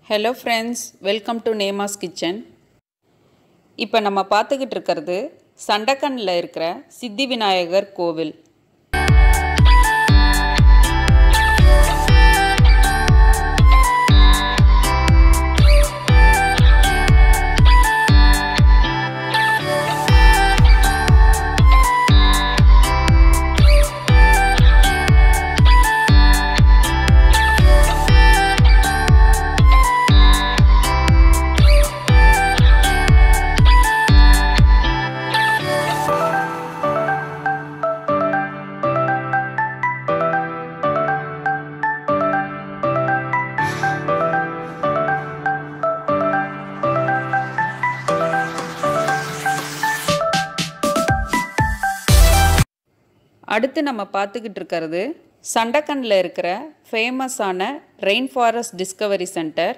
hello friends welcome to நேமாஸ் kitchen இப்போ நம்ம பார்த்துக்கிட்டு இருக்கிறது சண்டக்கனில் இருக்கிற சித்தி விநாயகர் கோவில் அடுத்து நம்ம பார்த்துக்கிட்டு இருக்கிறது சண்டக்கனில் இருக்கிற ஃபேமஸான ரெயின் ஃபாரஸ்ட் டிஸ்கவரி சென்டர்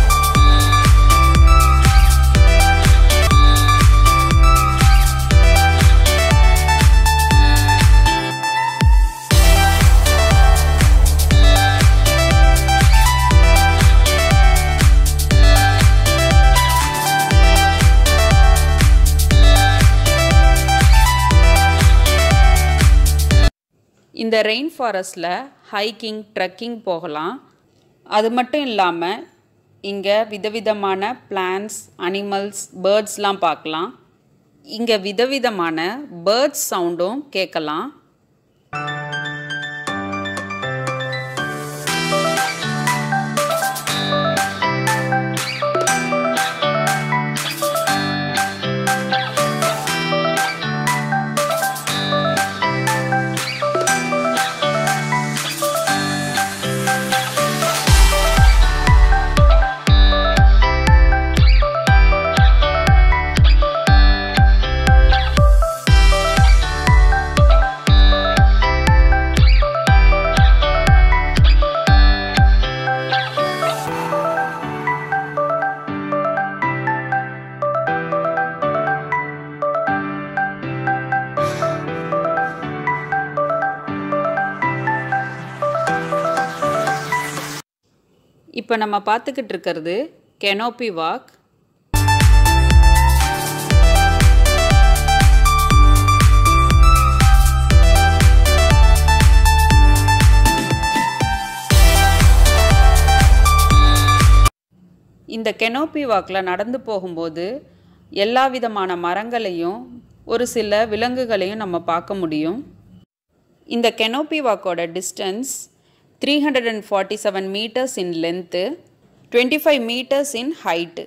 இந்த ரெயின் ஃபாரஸ்டில் ஹைக்கிங் ட்ரெக்கிங் போகலாம் அது மட்டும் இல்லாமல் இங்கே விதவிதமான பிளான்ஸ் அனிமல்ஸ் பேர்ட்ஸ்லாம் பார்க்கலாம் இங்கே விதவிதமான பேர்ட்ஸ் சவுண்டும் கேட்கலாம் இப்போ நம்ம பார்த்துக்கிட்டு இருக்கிறது கெனோப்பி வாக் இந்த கெனோப்பி வாக்கில் நடந்து போகும்போது எல்லா விதமான மரங்களையும் ஒரு சில விலங்குகளையும் நம்ம பார்க்க முடியும் இந்த கெனோப்பி வாக்கோட distance three hundred and forty seven metres in length twenty five metres in height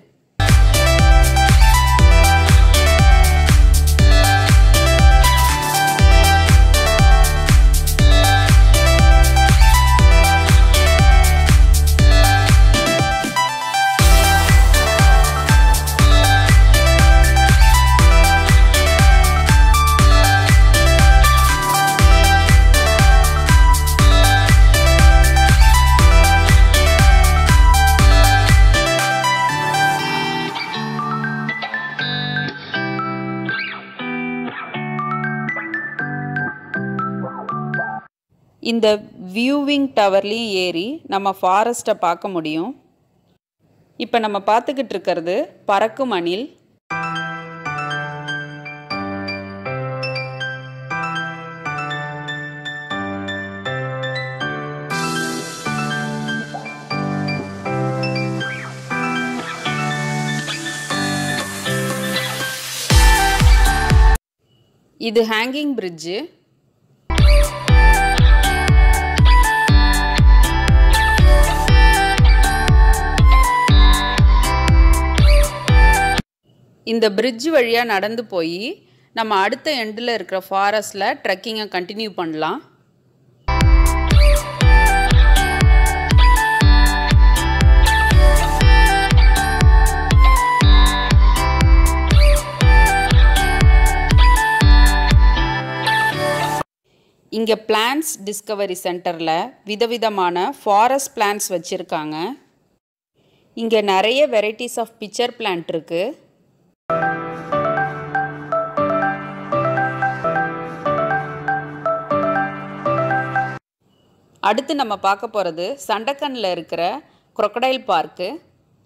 இந்த வியூவிங் டவர்லேயும் ஏறி நம்ம ஃபாரஸ்ட்டை பார்க்க முடியும் இப்போ நம்ம பார்த்துக்கிட்டு இருக்கிறது பறக்கும் அணில் இது ஹேங்கிங் பிரிட்ஜு இந்த பிரிட்ஜ் வழியாக நடந்து போய் நம்ம அடுத்த எண்டில் இருக்கிற ஃபாரஸ்டில் ட்ரெக்கிங்கை கண்டினியூ பண்ணலாம் இங்கே பிளான்ஸ் டிஸ்கவரி சென்டரில் விதவிதமான ஃபாரஸ்ட் பிளான்ஸ் வச்சுருக்காங்க இங்கே நிறைய வெரைட்டிஸ் ஆஃப் பிக்சர் பிளான்ட் இருக்குது அடுத்து நம்ம பார்க்க போகிறது சண்டக்கனில் இருக்கிற crocodile பார்க்கு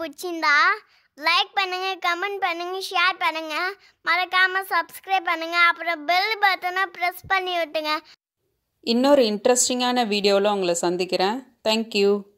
பிடிச்சிருந்தா லைக் பண்ணுங்க கமெண்ட் பண்ணுங்க ஷேர் பண்ணுங்க மறக்காம சப்ஸ்கிரைப் பண்ணுங்க அப்புறம் பெல் பட்டனை ப்ரெஸ் பண்ணி விட்டுங்க இன்னொரு இன்ட்ரெஸ்டிங்கான வீடியோவில் உங்களை சந்திக்கிறேன் தேங்க்யூ